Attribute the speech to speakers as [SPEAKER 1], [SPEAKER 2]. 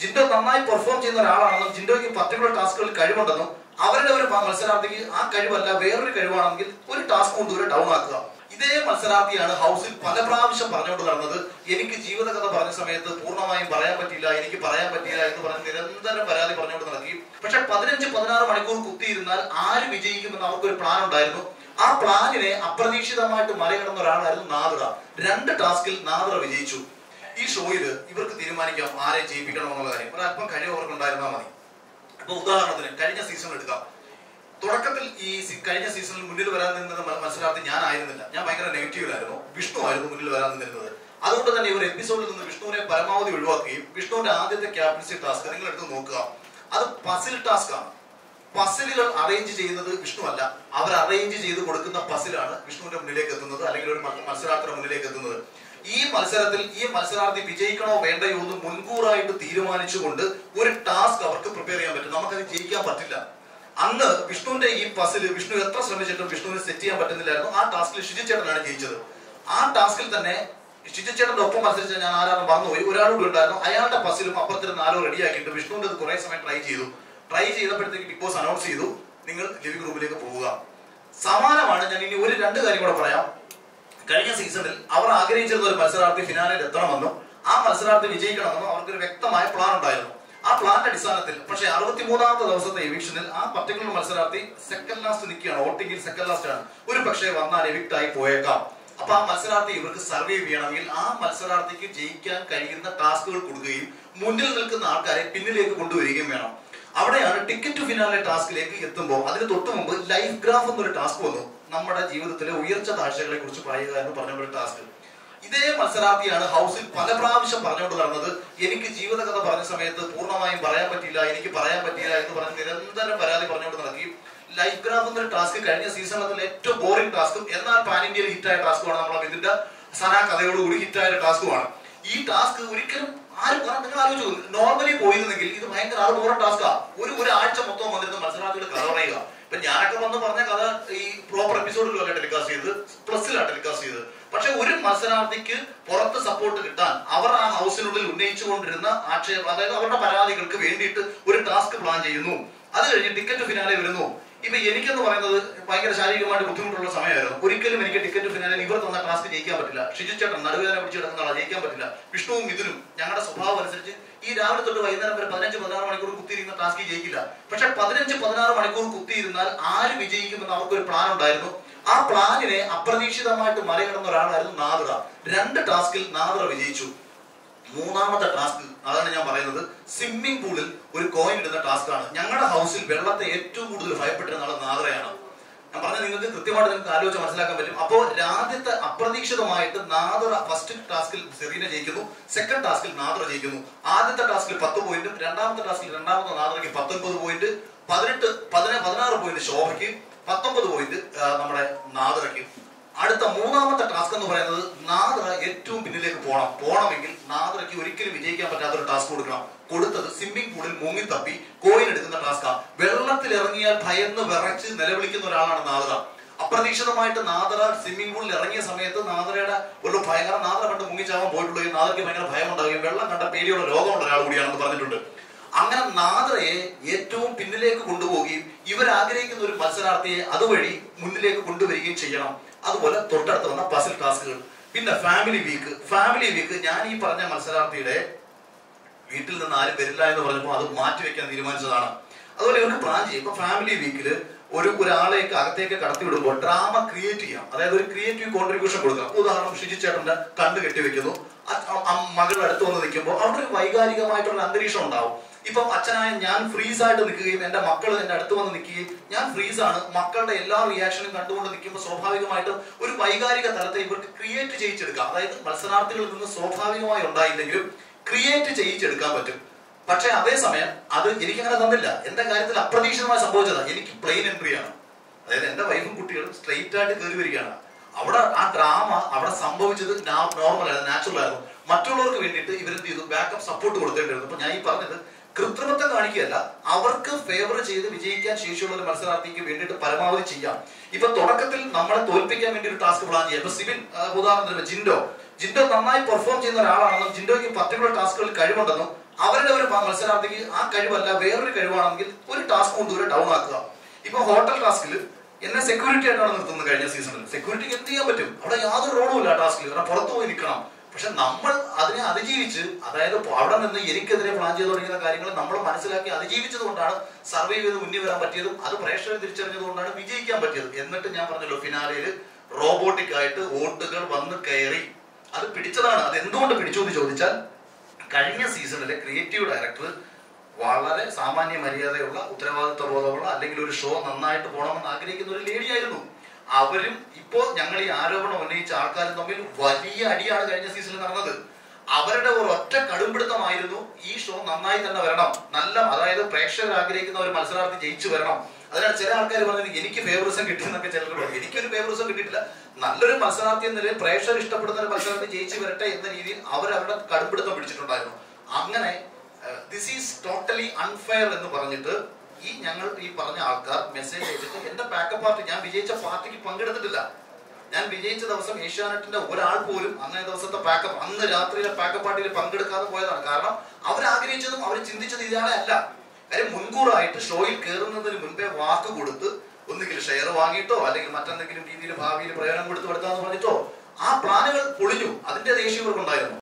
[SPEAKER 1] ജിൻഡോ നന്നായി പെർഫോം ചെയ്യുന്ന ഒരാളാണെന്നും ജിൻഡോയ്ക്ക് പർട്ടിക്കുലർ ടാസ്കുകളിൽ കഴിവുണ്ടെന്നും അവരുടെ ഒരു പ- മത്സരാർത്ഥിക്ക് ആ കഴിവല്ല വേറൊരു കഴിവാണെങ്കിൽ ഒരു ടാസ്ക് കൊണ്ട് ഒരു ഡൗൺ ആക്കുക ഇതേ മത്സരാർത്ഥിയാണ് ഹൗസിൽ പല പ്രാവശ്യം പറഞ്ഞുകൊണ്ട് നടന്നത് എനിക്ക് ജീവിതകഥ പറഞ്ഞ സമയത്ത് പൂർണ്ണമായും പറയാൻ പറ്റില്ല എനിക്ക് പറയാൻ പറ്റില്ല എന്ന് പറഞ്ഞ് നിരന്തരം പരാതി പറഞ്ഞുകൊണ്ട് നടക്കി പക്ഷെ പതിനഞ്ച് പതിനാറ് മണിക്കൂർ കുത്തിയിരുന്നാൽ ആര് വിജയിക്കുമെന്ന് അവർക്കൊരു പ്ലാൻ ഉണ്ടായിരുന്നു ആ പ്ലാനിനെ അപ്രതീക്ഷിതമായിട്ട് മറികടന്ന ഒരാളായിരുന്നു നാദ്ര രണ്ട് ടാസ്കിൽ നാദ്ര വിജയിച്ചു ഈ ഷോയിൽ ഇവർക്ക് തീരുമാനിക്കാം ആരെ ജയിപ്പിക്കണം എന്നുള്ള കാര്യം ഒരല്പം കഴിവ് അവർക്ക് ഉണ്ടായിരുന്നാൽ മതി അപ്പൊ ഉദാഹരണത്തിന് കഴിഞ്ഞ സീസൺ എടുക്കാം തുടക്കത്തിൽ ഈ സി- കഴിഞ്ഞ സീസണിൽ മുന്നിൽ വരാൻ നിന്നത് മ- മത്സരാർത്ഥി ഞാൻ ആയിരുന്നില്ല ഞാൻ ഭയങ്കര നെഗറ്റീവിലായിരുന്നു വിഷ്ണു ആയിരുന്നു മുന്നിൽ വരാൻ നിന്നിരുന്നത് അതുകൊണ്ട് തന്നെ ഇവർ എപ്പിസോഡിൽ നിന്ന് വിഷ്ണുവിനെ പരമാവധി ഒഴിവാക്കുകയും വിഷ്ണുവിന്റെ ആദ്യത്തെ ക്യാപ്റ്റൻസി ടാസ്ക് നിങ്ങൾ എടുത്ത് നോക്കുക അത് പസിൽ ടാസ്ക് ആണ് പസിലുകൾ അറേഞ്ച് ചെയ്യുന്നത് വിഷ്ണു അല്ല അവർ അറേഞ്ച് ചെയ്ത് കൊടുക്കുന്ന പസിലാണ് വിഷ്ണുവിന്റെ മുന്നിലേക്ക് എത്തുന്നത് അല്ലെങ്കിൽ ഒരു മ- മത്സരാർത്ഥിയുടെ മുന്നിലേക്ക് എത്തുന്നത് ഈ മത്സരത്തിൽ ഈ മത്സരാർത്ഥി വിജയിക്കണോ വേണ്ടയോ എന്ന് മുൻകൂറായിട്ട് തീരുമാനിച്ചുകൊണ്ട് ഒരു ടാസ്ക് അവർക്ക് പ്രിപ്പയർ ചെയ്യാൻ പറ്റും നമുക്കത് ജയിക്കാൻ പറ്റില്ല അന്ന് വിഷ്ണുവിന്റെ ഈ പസിൽ വിഷ്ണു എത്ര ശ്രമിച്ചിട്ടും വിഷ്ണുവിന് സെറ്റ് ചെയ്യാൻ പറ്റുന്നില്ലായിരുന്നു ആ ടാസ്കിൽ ഷിജി ചേട്ടനാണ് ജയിച്ചത് ആ ടാസ്കിൽ തന്നെ ഷിജി ചേട്ടന്റെ ഒപ്പം മത്സരിച്ച ഞാൻ ആരാണ് മറന്നുപോയി ഒരാളുകൂടി ഉണ്ടായിരുന്നു അയാളുടെ പസിലും അപ്പുറത്തിരുന്ന് ആരോ റെഡിയാക്കിയിട്ട് വിഷ്ണുവിന്റെ അത് കുറെ സമയം ട്രൈ ചെയ്തു ട്രൈ ചെയ്തപ്പോഴത്തേക്ക് ബിഗ് ബോസ് അനൗൺസ് ചെയ്തു നിങ്ങൾ ലിവിംഗ് റൂമിലേക്ക് പോവുക സമാനമാണ് ഞാൻ ഇനി ഒരു രണ്ട് കാര്യം കൂടെ പറയാം കഴിഞ്ഞ സീസണിൽ അവർ ആഗ്രഹിച്ചിരുന്ന ഒരു മത്സരാർത്ഥി ഫിനാലിൽ എത്തണമെന്നും ആ മത്സരാർത്ഥി വിജയിക്കണമെന്നും അവർക്കൊരു വ്യക്തമായ പ്ലാൻ ഉണ്ടായിരുന്നു ആ പ്ലാന്റെ അടിസ്ഥാനത്തിൽ പക്ഷേ അറുപത്തിമൂന്നാമത്തെ ദിവസത്തെ എവിക്ഷനിൽ ആ പർട്ടിക്കുലർ മത്സരാർത്ഥി സെക്കൻഡ് ലാസ്റ്റ് നിൽക്കുകയാണ് വോട്ടിംഗിൽ സെക്കൻഡ് ലാസ്റ്റ് ആണ് ഒരു പക്ഷേ വന്നാൽ എവിക്ട് ആയി പോയേക്കാം അപ്പൊ ആ മത്സരാർത്ഥി ഇവർക്ക് സർവൈവ് ചെയ്യണമെങ്കിൽ ആ മത്സരാർത്ഥിക്ക് ജയിക്കാൻ കഴിയുന്ന ടാസ്കുകൾ കൊടുക്കുകയും മുന്നിൽ നിൽക്കുന്ന ആൾക്കാരെ പിന്നിലേക്ക് കൊണ്ടുവരികയും വേണം അവിടെയാണ് ടിക്കറ്റ് ടു ഫിനാലെ ടാസ്കിലേക്ക് എത്തുമ്പോൾ അതിന് തൊട്ട് മുമ്പ് ലൈഫ് ഗ്രാഫ് എന്നൊരു ടാസ്ക് വന്നു നമ്മുടെ ജീവിതത്തിലെ ഉയർച്ച താഴ്ചകളെ കുറിച്ച് പറയുക എന്ന് പറഞ്ഞൊരു ടാസ്ക് ഇതേ മത്സരാർത്ഥിയാണ് ഹൗസിൽ പല പ്രാവശ്യം പറഞ്ഞുകൊണ്ട് നടന്നത് എനിക്ക് ജീവിതകഥ പറഞ്ഞ സമയത്ത് പൂർണ്ണമായും പറയാൻ പറ്റില്ല എനിക്ക് പറയാൻ പറ്റില്ല എന്ന് പറഞ്ഞ് നിരന്തരം പരാതി പറഞ്ഞുകൊണ്ട് നടക്കി ലൈഫ് ഗ്രാഫ് എന്നൊരു ടാസ്ക് കഴിഞ്ഞ സീസണിലെ ഏറ്റവും ബോറിംഗ് ടാസ്കും എന്നാൽ പാൻ ഇന്ത്യയിൽ ഹിറ്റായ ടാസ്കുമാണ് നമ്മളെ ഇതിന്റെ സനാ കഥയോടുകൂടി ഹിറ്റായ ടാസ്കുമാണ് ഈ ടാസ്ക് ഒരിക്കലും ആരും കാരണം നിങ്ങൾ ആലോചിച്ചു നോർമലി പോയിരുന്നെങ്കിൽ ഇത് ഭയങ്കര ആറ് ബോറ ടാസ്കാ ഒരു ഒരാഴ്ച മൊത്തം വന്നിരുന്ന മത്സരാർത്ഥികൾ കഥ പറയുക ഇപ്പൊ ഞാനൊക്കെ വന്ന് പറഞ്ഞ കഥ ഈ പ്രോപ്പർ എപ്പിസോഡുകളല്ല ടെലികാസ്റ്റ് ചെയ്ത് പ്ലസിലാണ് ടെലികാസ്റ്റ് ചെയ്തത് പക്ഷെ ഒരു മത്സരാർത്ഥിക്ക് പുറത്ത് സപ്പോർട്ട് കിട്ടാൻ അവർ ആ ഹൗസിനുള്ളിൽ ഉന്നയിച്ചുകൊണ്ടിരുന്ന ആക്ഷേപം അതായത് അവരുടെ പരാതികൾക്ക് വേണ്ടിയിട്ട് ഒരു ടാസ്ക് പ്ലാൻ ചെയ്യുന്നു അത് കഴിഞ്ഞ് ടിക്കറ്റ് ഫിനാലെ വരുന്നു ഇപ്പൊ എനിക്കെന്ന് പറയുന്നത് ഭയങ്കര ശാരീരികമായിട്ട് ബുദ്ധിമുട്ടുള്ള സമയമായിരുന്നു ഒരിക്കലും എനിക്ക് ടിക്കറ്റ് ഫിനാലിൽ ഇവർ തന്ന ടാസ്ക് ജയിക്കാൻ പറ്റില്ല ഷിജു ചേട്ടൻ നടുവേദന പിടിച്ച് കിടക്കുന്ന ആളാ ജയിക്കാൻ പറ്റില്ല വിഷ്ണുവും ഇതിനും ഞങ്ങളുടെ സ്വഭാവം അനുസരിച്ച് ഈ രാവിലെ തൊട്ട് വൈകുന്നേരം വരെ പതിനഞ്ച് പതിനാറ് മണിക്കൂർ കുത്തിയിരിക്കുന്ന ടാസ്ക് ജയിക്കില്ല പക്ഷെ പതിനഞ്ച് പതിനാറ് മണിക്കൂർ കുത്തിയിരുന്നാൽ ആര് വിജയിക്കുമെന്ന് അവർക്കൊരു പ്ലാൻ ഉണ്ടായിരുന്നു ആ പ്ലാനിനെ അപ്രതീക്ഷിതമായിട്ട് മറികടന്ന ഒരാളായിരുന്നു നാദ്ര രണ്ട് ടാസ്കിൽ നാദ്ര വിജയിച്ചു മൂന്നാമത്തെ ടാസ്ക് അതാണ് ഞാൻ പറയുന്നത് സ്വിമ്മിംഗ് പൂളിൽ ഒരു കോയിൻ ഇടുന്ന ടാസ്ക് ആണ് ഞങ്ങളുടെ ഹൗസിൽ വെള്ളത്തെ ഏറ്റവും കൂടുതൽ ഭയപ്പെട്ടിരുന്ന ആൾ നാദ്രയാണ് ഞാൻ പറഞ്ഞത് നിങ്ങൾക്ക് കൃത്യമായിട്ട് നിങ്ങൾക്ക് ആലോചിച്ച് മനസ്സിലാക്കാൻ പറ്റും അപ്പോൾ രാജ്യത്തെ അപ്രതീക്ഷിതമായിട്ട് നാദ്ര ഫസ്റ്റ് ടാസ്കിൽ സെറീന ജയിക്കുന്നു സെക്കൻഡ് ടാസ്കിൽ നാദ്ര ജയിക്കുന്നു ആദ്യത്തെ ടാസ്കിൽ പത്ത് പോയിന്റും രണ്ടാമത്തെ ടാസ്കിൽ രണ്ടാമത്തെ നാദ്രയ്ക്ക് പത്തൊൻപത് പോയിന്റ് പതിനെട്ട് പതിന പതിനാറ് പോയിന്റ് ശോഭയ്ക്ക് പത്തൊമ്പത് പോയിന്റ് നമ്മുടെ നാദ്രയ്ക്ക് അടുത്ത മൂന്നാമത്തെ ടാസ്ക് എന്ന് പറയുന്നത് നാദ്ര ഏറ്റവും പിന്നിലേക്ക് പോകണം പോകണമെങ്കിൽ നാദ്രയ്ക്ക് ഒരിക്കലും വിജയിക്കാൻ പറ്റാത്ത ഒരു ടാസ്ക് കൊടുക്കണം കൊടുത്തത് സ്വിമ്മിംഗ് പൂളിൽ മുങ്ങി തപ്പി കോയിൻ എടുക്കുന്ന ടാസ്കാ വെള്ളത്തിൽ ഇറങ്ങിയാൽ ഭയന്ന് വിറച്ച് നിലവിളിക്കുന്ന ഒരാളാണ് നാദ്ര അപ്രതീക്ഷിതമായിട്ട് നാദ്ര സ്വിമ്മിംഗ് പൂളിൽ ഇറങ്ങിയ സമയത്ത് നാദ്രയുടെ ഒരു ഭയങ്കര നാദ്ര കണ്ട് മുങ്ങിച്ചാവാൻ പോയിട്ടുള്ളൂ നാദ്രയ്ക്ക് ഭയങ്കര ഭയം ഉണ്ടാവുകയും വെള്ളം കണ്ട പേടിയുള്ള രോഗമുള്ള ഒരാൾ കൂടിയാണെന്ന് പറഞ്ഞിട്ടുണ്ട് അങ്ങനെ നാദ്രയെ ഏറ്റവും പിന്നിലേക്ക് കൊണ്ടുപോവുകയും ഇവർ ആഗ്രഹിക്കുന്ന ഒരു മത്സരാർത്ഥിയെ അതുവഴി മുന്നിലേക്ക് കൊണ്ടുവരികയും ചെയ്യണം അതുപോലെ തൊട്ടടുത്ത് വന്ന പസിൽ ടാസ്കുകൾ പിന്നെ ഫാമിലി വീക്ക് ഫാമിലി വീക്ക് ഞാൻ ഈ പറഞ്ഞ മത്സരാർത്ഥിയുടെ വീട്ടിൽ നിന്ന് ആരും വരില്ല എന്ന് പറഞ്ഞപ്പോൾ അത് മാറ്റിവെക്കാൻ തീരുമാനിച്ചതാണ് അതുപോലെ ഇവർക്ക് പ്ലാൻ ചെയ്യും ഇപ്പൊ ഫാമിലി വീക്കില് ഒരു ഒരാളേക്ക് അകത്തേക്ക് കടത്തി വിടുമ്പോൾ ഡ്രാമ ക്രിയേറ്റ് ചെയ്യാം അതായത് ഒരു ക്രിയേറ്റീവ് കോൺട്രിബ്യൂഷൻ കൊടുക്കാം ഉദാഹരണം ഷിജി ചേട്ടന്റെ കണ്ണ് കെട്ടിവെക്കുന്നു അ- അ- അ- മകൾ അടുത്ത് വന്ന് നിൽക്കുമ്പോൾ അവിടെ ഒരു വൈകാരികമായിട്ടുള്ള അന്തരീക്ഷം ഉണ്ടാവും ഇപ്പം അച്ഛനായ ഞാൻ ഫ്രീസ് ആയിട്ട് നിൽക്കുകയും എന്റെ മക്കൾ എന്റെ അടുത്ത് വന്ന് നിൽക്കുകയും ഞാൻ ഫ്രീസ് ആണ് മക്കളുടെ എല്ലാ റിയാക്ഷനും കണ്ടുകൊണ്ട് നിൽക്കുമ്പോൾ സ്വാഭാവികമായിട്ടും ഒരു വൈകാരിക തലത്തെ ഇവർക്ക് ക്രിയേറ്റ് ചെയ്യിച്ചെടുക്കാം അതായത് മത്സരാർത്ഥികളിൽ നിന്ന് സ്വാഭാവികമായി ഉണ്ടായില്ലെങ്കിലും ക്രിയേറ്റ് ചെയ്യിച്ചെടുക്കാൻ പറ്റും പക്ഷെ അതേസമയം അത് എനിക്കങ്ങനെ തന്നില്ല എന്റെ കാര്യത്തിൽ അപ്രതീക്ഷിതമായി സംഭവിച്ചതാണ് എനിക്ക് പ്ലെയിൻ എൻട്രി ആണ് അതായത് എന്റെ വൈഫും കുട്ടികളും സ്ട്രെയിറ്റ് ആയിട്ട് കയറി വരികയാണ് അവിടെ ആ ഡ്രാമ അവിടെ സംഭവിച്ചത് നോർമൽ ആയിരുന്നു നാച്ചുറൽ ആയിരുന്നു മറ്റുള്ളവർക്ക് വേണ്ടിയിട്ട് ഇവരെന്ത് ചെയ്തു ബാക്കപ്പ് സപ്പോർട്ട് കൊടുത്തേണ്ടിരുന്നു അപ്പൊ ഞാൻ ഈ പറഞ്ഞത് കൃത്രിമത്വം കാണിക്കുകയല്ല അവർക്ക് ഫേവർ ചെയ്ത് വിജയിക്കാൻ ശേഷിയുള്ള ഒരു മത്സരാർത്ഥിക്ക് വേണ്ടിയിട്ട് പരമാവധി ചെയ്യാം ഇപ്പൊ തുടക്കത്തിൽ നമ്മളെ തോൽപ്പിക്കാൻ വേണ്ടി ഒരു ടാസ്ക് പ്ലാൻ ചെയ്യാം ഇപ്പൊ സിവിൻ ആ, ഉദാഹരണത്തിന് ജിൻഡോ ജിൻഡോ നന്നായി പെർഫോം ചെയ്യുന്ന ഒരാളാണെന്നും ജിൻഡോയ്ക്ക് പർട്ടിക്കുലർ ടാസ്കുകളിൽ കഴിവുണ്ടെന്നും അവരുടെ ഒരു മത്സരാർത്ഥിക്ക് ആ കഴിവല്ല വേറൊരു കഴിവാണെങ്കിൽ ഒരു ടാസ്ക് കൊണ്ടുവരെ ഡൗൺ ആക്കുക ഇപ്പൊ ഹോട്ടൽ ടാസ്കിൽ എന്നെ സെക്യൂരിറ്റി ആയിട്ടാണ് നിർത്തുന്നത് കഴിഞ്ഞ സീസണിൽ സെക്യൂരിറ്റിക്ക് എന്ത് ചെയ്യാൻ പറ്റും അവിടെ യാതൊരു റോളും ഇല്ല ടാസ്കിൽ കാരണം പുറത്തു പോയി നിൽക്കണം പക്ഷെ നമ്മൾ അതിനെ അതിജീവിച്ച് അതായത് പൊ- അവിടെ നിന്ന് എനിക്കെതിരെ പ്ലാൻ ചെയ്ത് തുടങ്ങിയ കാര്യങ്ങൾ നമ്മൾ മനസ്സിലാക്കി അതിജീവിച്ചത് കൊണ്ടാണ് സർവൈവ് ചെയ്ത് മുന്നിൽ വരാൻ പറ്റിയതും അത് പ്രേക്ഷകർ തിരിച്ചറിഞ്ഞത് കൊണ്ടാണ് വിജയിക്കാൻ പറ്റിയത് എന്നിട്ട് ഞാൻ പറഞ്ഞല്ലോ ഫിനാലയിൽ റോബോട്ടിക് ആയിട്ട് വോട്ടുകൾ വന്ന് കയറി അത് പിടിച്ചതാണ് അത് എന്തുകൊണ്ട് പിടിച്ചു എന്ന് ചോദിച്ചാൽ കഴിഞ്ഞ സീസണിലെ ക്രിയേറ്റീവ് ഡയറക്ടർ വളരെ സാമാന്യ മര്യാദയുള്ള ഉത്തരവാദിത്വ ബോധമുള്ള അല്ലെങ്കിൽ ഒരു ഷോ നന്നായിട്ട് പോകണമെന്ന് ആഗ്രഹിക്കുന്ന ഒരു ലേഡി ആയിരുന്നു അവരും ഇപ്പോൾ ഞങ്ങൾ ഈ ആരോപണം ഉന്നയിച്ച ആൾക്കാരും തമ്മിൽ വലിയ അടിയാണ് കഴിഞ്ഞ സീസണിൽ നടന്നത് അവരുടെ ഒരു ഒറ്റ കടുംപിടുത്തമായിരുന്നു ഈ ഷോ നന്നായി തന്നെ വരണം നല്ല അതായത് പ്രേക്ഷകർ ആഗ്രഹിക്കുന്ന ഒരു മത്സരാർത്ഥി ജയിച്ചു വരണം അതിനാൽ ചില ആൾക്കാർ പറഞ്ഞത് എനിക്ക് ഫേവറിസം കിട്ടിയെന്നൊക്കെ ചിലർ പറഞ്ഞു എനിക്കൊരു ഫേവറിസം കിട്ടിയിട്ടില്ല നല്ലൊരു മത്സരാർത്ഥി എന്ന നിലയിൽ പ്രേക്ഷകർ ഇഷ്ടപ്പെടുന്ന ഒരു മത്സരാർത്ഥി ജയിച്ചു വരട്ടെ എന്ന രീതിയിൽ അവർ അവരുടെ കടുംപിടുത്തം പിടിച്ചിട്ടുണ്ടായിരുന്നു അങ്ങനെ ദിസ് ഈസ് ടോട്ടലി അൺഫെയർ എന്ന് പറഞ്ഞിട്ട് ഈ ഞങ്ങൾ ഈ പറഞ്ഞ ആൾക്കാർ മെസ്സേജ് അയച്ചിട്ട് എന്റെ പാക്കപ്പ് പാർട്ടി ഞാൻ വിജയിച്ച പാർട്ടിക്ക് പങ്കെടുത്തിട്ടില്ല ഞാൻ വിജയിച്ച ദിവസം ഏഷ്യാനെറ്റിന്റെ ഒരാൾ പോലും അന്നേ ദിവസത്തെ പാക്കപ്പ് അന്ന് രാത്രിയിലെ പാക്കപ്പ് പാർട്ടിയിൽ പങ്കെടുക്കാതെ പോയതാണ് കാരണം അവർ ആഗ്രഹിച്ചതും അവർ ചിന്തിച്ചത് ഇതാണ് അല്ല കാര്യം മുൻകൂറായിട്ട് ഷോയിൽ കയറുന്നതിന് മുൻപേ വാക്ക് കൊടുത്ത് ഒന്നുകിൽ ഷെയർ വാങ്ങിയിട്ടോ അല്ലെങ്കിൽ മറ്റെന്തെങ്കിലും രീതിയിൽ ഭാവിയിൽ പ്രയോജനം കൊടുത്ത് കൊടുക്കാന്ന് പറഞ്ഞിട്ടോ ആ പ്ലാനുകൾ പൊളിഞ്ഞു അതിന്റെ ദേഷ്യം ഇവർക്കുണ്ടായിരുന്നു